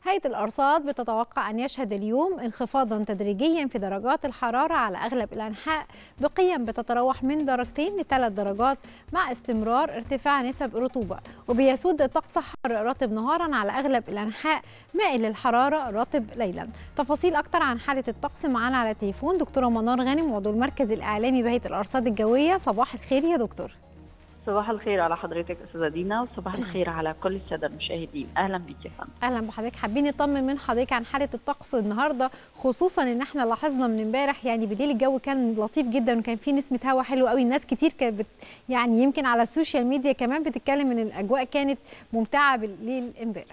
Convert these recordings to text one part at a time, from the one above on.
هيئة الأرصاد بتتوقع أن يشهد اليوم انخفاضا تدريجيا في درجات الحرارة على أغلب الأنحاء بقيم بتتراوح من درجتين لثلاث درجات مع استمرار ارتفاع نسب الرطوبة وبيسود الطقس حر رطب نهارا على أغلب الأنحاء مائل للحرارة رطب ليلا تفاصيل أكتر عن حالة الطقس معانا على التليفون دكتورة منار غانم عضو المركز الإعلامي بهيئة الأرصاد الجوية صباح الخير يا دكتور صباح الخير على حضرتك استاذه دينا وصباح الخير على كل الساده المشاهدين اهلا بيك يا فندم اهلا بحضرتك حابين نطمن من حضرتك عن حاله الطقس النهارده خصوصا ان احنا لاحظنا من امبارح يعني بالليل الجو كان لطيف جدا وكان فيه نسمه هواء حلوه قوي الناس كتير كانت بت يعني يمكن على السوشيال ميديا كمان بتتكلم ان الاجواء كانت ممتعه بالليل امبارح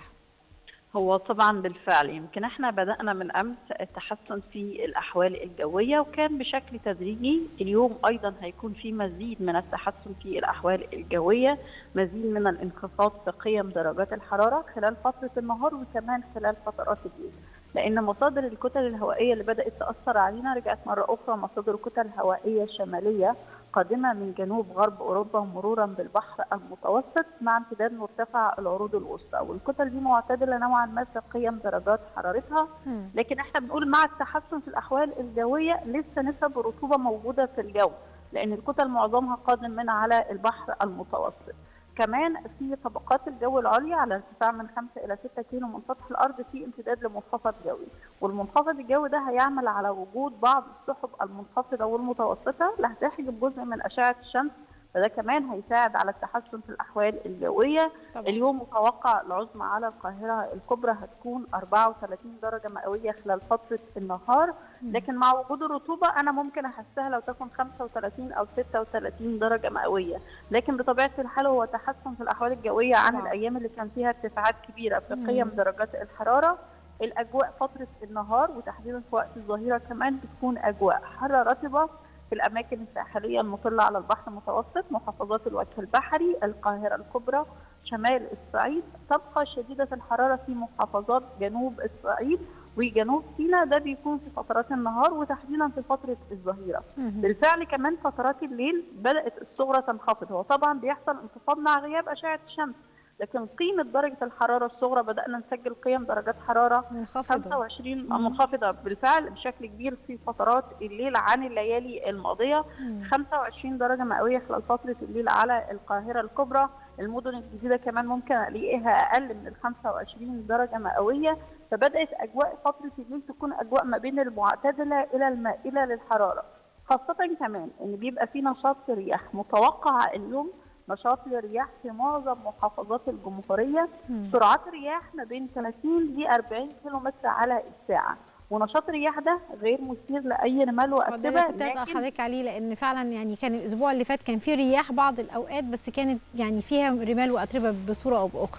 هو طبعا بالفعل يمكن احنا بدأنا من أمس التحسن في الأحوال الجوية وكان بشكل تدريجي اليوم أيضا هيكون في مزيد من التحسن في الأحوال الجوية مزيد من الانخفاض في قيم درجات الحرارة خلال فترة النهار وكمان خلال فترات الليل لأن مصادر الكتل الهوائية اللي بدأت تأثر علينا رجعت مرة أخرى مصادر كتل هوائية شمالية قادمة من جنوب غرب أوروبا مرورا بالبحر المتوسط مع امتداد مرتفع العروض الوسطى والكتل دي معتدلة نوعا ما في قيم درجات حرارتها لكن احنا بنقول مع التحسن في الأحوال الجوية لسه نسب الرطوبة موجودة في الجو لأن الكتل معظمها قادم من على البحر المتوسط كمان في طبقات الجو العليا على ارتفاع من 5 الى 6 كيلو من سطح الارض في امتداد لمنخفض جوي والمنخفض الجوي ده هيعمل على وجود بعض السحب المنخفضه والمتوسطه اللي هتحجب جزء من اشعه الشمس فده كمان هيساعد على التحسن في الاحوال الجويه طبعا. اليوم متوقع العظمى على القاهره الكبرى هتكون 34 درجه مئويه خلال فتره النهار لكن مع وجود الرطوبه انا ممكن احسها لو تكون 35 او 36 درجه مئويه لكن بطبيعه الحال هو تحسن في الاحوال الجويه عن طبعا. الايام اللي كان فيها ارتفاعات كبيره في قيم درجات الحراره الاجواء فتره النهار وتحديدا في وقت الظهيره كمان بتكون اجواء حاره رطبه في الأماكن الساحلية المطلة على البحر المتوسط محافظات الوجه البحري القاهرة الكبرى شمال الصعيد تبقى شديدة الحرارة في محافظات جنوب الصعيد وجنوب سيناء ده بيكون في فترات النهار وتحديدا في فترة الظهيرة بالفعل كمان فترات الليل بدأت الصغرى تنخفض هو طبعا بيحصل انخفاض مع غياب أشعة الشمس لكن قيمة درجة الحرارة الصغرى بدأنا نسجل قيم درجات حرارة منخفضة 25 منخفضة بالفعل بشكل كبير في فترات الليل عن الليالي الماضية مم. 25 درجة مئوية خلال فترة الليل على القاهرة الكبرى المدن الجديدة كمان ممكن ألاقيها أقل من ال 25 درجة مئوية فبدأت أجواء فترة الليل تكون أجواء ما بين المعتدلة إلى المائلة للحرارة خاصة كمان إن بيبقى في نشاط رياح متوقع اليوم نشاط للرياح في معظم محافظات الجمهوريه مم. سرعات الرياح ما بين 30 ل 40 كيلو متر على الساعه ونشاط الرياح ده غير مثير لاي رمال واتربه كنت اسال حضرتك عليه لان فعلا يعني كان الاسبوع اللي فات كان في رياح بعض الاوقات بس كانت يعني فيها رمال واتربه بصوره او باخرى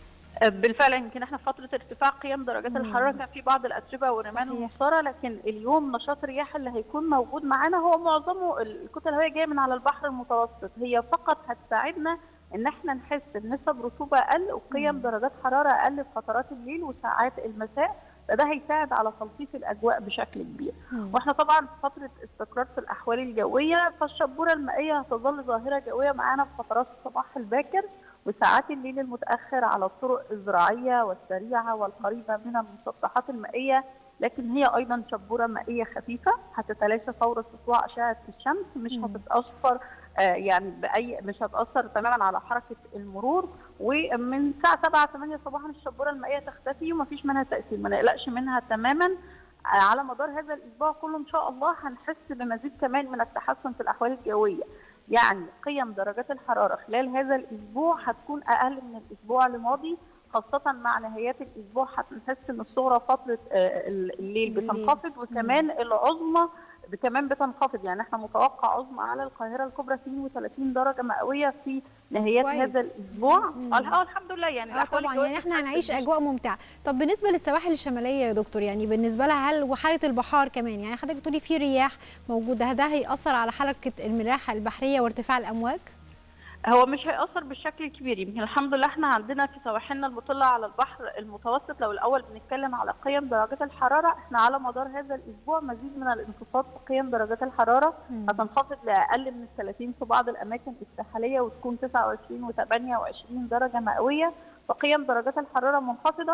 بالفعل يمكن احنا في فتره ارتفاع قيم درجات الحراره كان في بعض الاتربه والرمال والمسطره لكن اليوم نشاط الرياح اللي هيكون موجود معانا هو معظمه الكتل الهوائيه جايه من على البحر المتوسط هي فقط هتساعدنا ان احنا نحس بنسب رطوبه اقل وقيم درجات حراره اقل في فترات الليل وساعات المساء فده هيساعد على تلطيف الاجواء بشكل كبير مم. واحنا طبعا في فتره استقرار في الاحوال الجويه فالشبوره المائيه هتظل ظاهره جويه معانا في فترات الصباح الباكر وساعات الليل المتاخر على الطرق الزراعيه والسريعه والقريبه من المسطحات المائيه لكن هي ايضا شبوره مائيه خفيفه هتتلاشى فور سطوع اشعه الشمس مش هتتاثر آه يعني باي مش هتاثر تماما على حركه المرور ومن الساعه 7 8 صباحا الشبوره المائيه تختفي ومفيش منها تاثير ما نقلقش منها تماما على مدار هذا الاسبوع كله ان شاء الله هنحس بمزيد كمان من التحسن في الاحوال الجويه يعني قيم درجات الحراره خلال هذا الاسبوع هتكون اقل من الاسبوع الماضي خاصة مع نهايات الأسبوع هنحس إن الصغرى فترة الليل بتنخفض وكمان العظمى كمان بتنخفض يعني احنا متوقع عظمى على القاهرة الكبرى 32 درجة مئوية في نهايات كويس. هذا الأسبوع اه الحمد لله يعني آه طبعا يعني احنا هنعيش أجواء ممتعة طب بالنسبة للسواحل الشمالية يا دكتور يعني بالنسبة لها هل وحالة البحار كمان يعني حضرتك بتقولي في رياح موجودة ده هيأثر على حركة الملاحة البحرية وارتفاع الأمواج؟ هو مش هيأثر بالشكل الكبير يمكن الحمد لله احنا عندنا في سواحلنا المطلة على البحر المتوسط لو الأول بنتكلم على قيم درجات الحرارة احنا على مدار هذا الأسبوع مزيد من الانخفاض في قيم درجات الحرارة مم. هتنخفض لأقل من 30 في بعض الأماكن الساحلية وتكون 29 و28 درجة مئوية فقيم درجات الحرارة منخفضة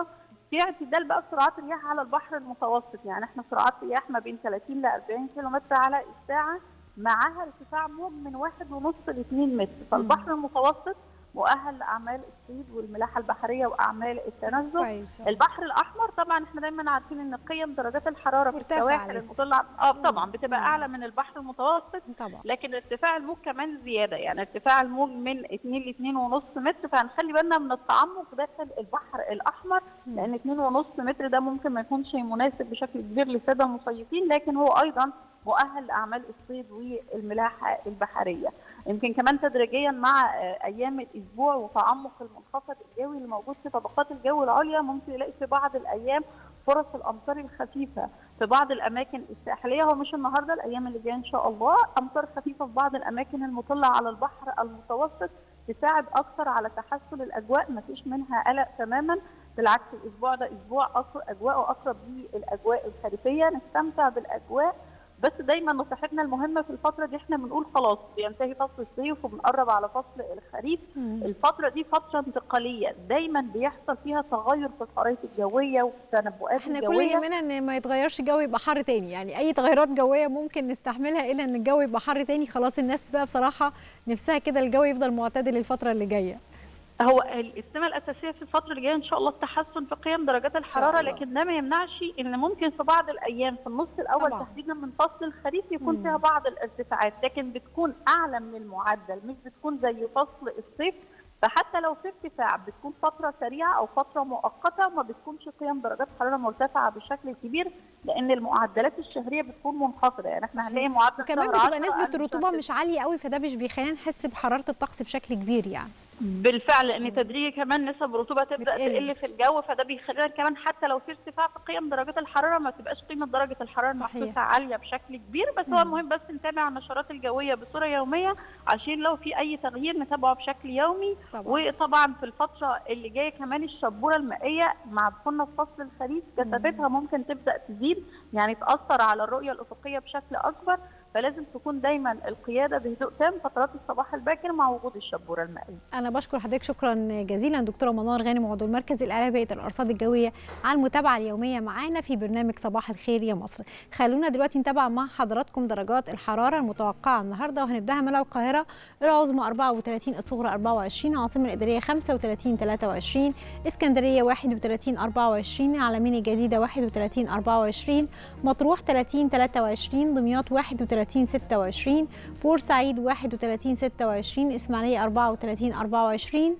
في اعتدال بقى في سرعات الرياح على البحر المتوسط يعني احنا سرعات رياح ما بين 30 ل 40 كم على الساعه معاها ارتفاع موج من واحد ونص ل 2 متر فالبحر المتوسط مؤهل لاعمال الصيد والملاحه البحريه واعمال التنزل كويس البحر الاحمر طبعا احنا دايما عارفين ان قيم درجات الحراره في مرتفعة السواحل لسه. المطله اه طبعا بتبقى مم. اعلى من البحر المتوسط طبعا لكن ارتفاع الموج كمان زياده يعني ارتفاع الموج من 2 ل 2.5 متر فهنخلي بالنا من التعمق داخل البحر الاحمر مم. لان 2.5 متر ده ممكن ما يكونش مناسب بشكل كبير للساده المصيفين لكن هو ايضا مؤهل لاعمال الصيد والملاحه البحريه يمكن كمان تدريجيا مع آه، ايام الاسبوع وتعمق المنخفض الجوي اللي موجود في طبقات الجو العليا ممكن يلاقي في بعض الايام فرص الامطار الخفيفه في بعض الاماكن الساحليه هو مش النهارده الايام اللي جايه ان شاء الله امطار خفيفه في بعض الاماكن المطله على البحر المتوسط تساعد اكثر على تحسن الاجواء ما فيش منها قلق تماما بالعكس الاسبوع ده اسبوع أقر- اجواءه اقرب للاجواء الخريفيه نستمتع بالاجواء بس دايما نصيحتنا المهمه في الفتره دي احنا بنقول خلاص بينتهي فصل الصيف وبنقرب على فصل الخريف مم. الفتره دي فتره انتقاليه دايما بيحصل فيها تغير في الخرائط الجويه والتنبؤات احنا كل الجويه يهمنا ان ما يتغيرش الجو يبقى حر تاني يعني اي تغيرات جويه ممكن نستحملها الا ان الجو يبقى حر تاني خلاص الناس بقى بصراحه نفسها كده الجو يفضل معتدل الفتره اللي جايه هو السمه الاساسيه في الفتره اللي جايه ان شاء الله التحسن في قيم درجات الحراره الله. لكن ده ما يمنعش ان ممكن في بعض الايام في النص الاول طبعاً. تحديدا من فصل الخريف يكون مم. فيها بعض الارتفاعات لكن بتكون اعلى من المعدل مش بتكون زي فصل الصيف فحتى لو في ارتفاع بتكون فتره سريعه او فتره مؤقته وما بتكونش قيم درجات حراره مرتفعه بشكل كبير لان المعدلات الشهريه بتكون منخفضه يعني احنا هنلاقي معدل وكمان شهر بتبقى 10 نسبه أقل من الرطوبه شهر مش عاليه قوي فده مش بيخلينا نحس بحراره الطقس بشكل كبير يعني بالفعل لان تدريجي كمان نسب الرطوبه تبدا بتقل. تقل في الجو فده بيخلينا كمان حتى لو في ارتفاع في قيم درجات الحراره ما تبقاش قيمه درجه الحراره صحيح. المحسوسه عاليه بشكل كبير بس هو مم. المهم بس نتابع النشرات الجويه بصوره يوميه عشان لو في اي تغيير نتابعه بشكل يومي طبعا وطبعا في الفتره اللي جايه كمان الشبوره المائيه مع دخولنا في فصل الخريف كثافتها ممكن تبدا تزيد يعني تاثر على الرؤيه الافقيه بشكل اكبر فلازم تكون دايما القياده بهدوء تام فترات الصباح الباكر مع وجود الشبوره المائيه انا بشكر حضرتك شكرا جزيلا دكتوره منار غانم عضو المركز الاعلامي الارصاد الجويه على المتابعه اليوميه معانا في برنامج صباح الخير يا مصر خلونا دلوقتي نتابع مع حضراتكم درجات الحراره المتوقعه النهارده وهنبداها من القاهره العظمى 34 الصغرى 24 العاصمه الاداريه 35 23 اسكندريه 31 24 العلمين الجديده 31 24 مطروح 30 23 دمياط 31 26 بورسعيد 31 26 اسماعيليه 34 24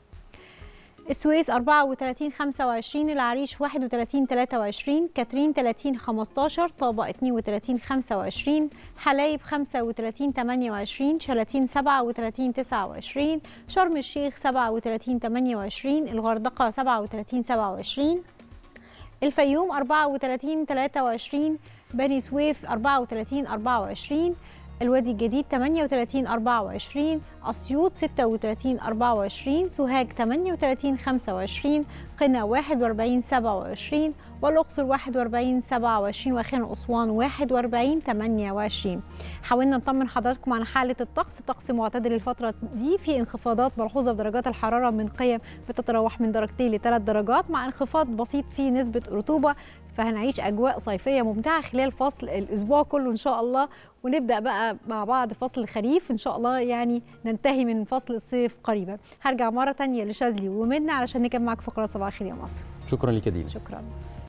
السويس 34 25 العريش 31 23 كاترين 30 15 طابة 32 25 حلايب 35 28 شلاتين 37 29 شرم الشيخ 37 28 الغردقة 37 27 الفيوم 34 23 بني سويف 34 24 الوادي الجديد 38 24 أسيوط 36 24 سوهاج 38 25 قنا 41 27 والأقصر 41 27 وأخيرا أسوان 41 28 حاولنا نطمن حضراتكم عن حالة الطقس طقس معتدل الفترة دي في انخفاضات ملحوظة في درجات الحرارة من قيم بتتراوح من درجتين لثلاث درجات مع انخفاض بسيط في نسبة رطوبة فهنعيش أجواء صيفية ممتعة خلال فصل الأسبوع كله إن شاء الله ونبدأ بقى مع بعض فصل الخريف إن شاء الله يعني ننتهي من فصل الصيف قريبا هرجع مرة تانية لشاذلي ومنى علشان نكمل معاك فقرات صباح الخير يا مصر شكرا لك يا دينا شكرا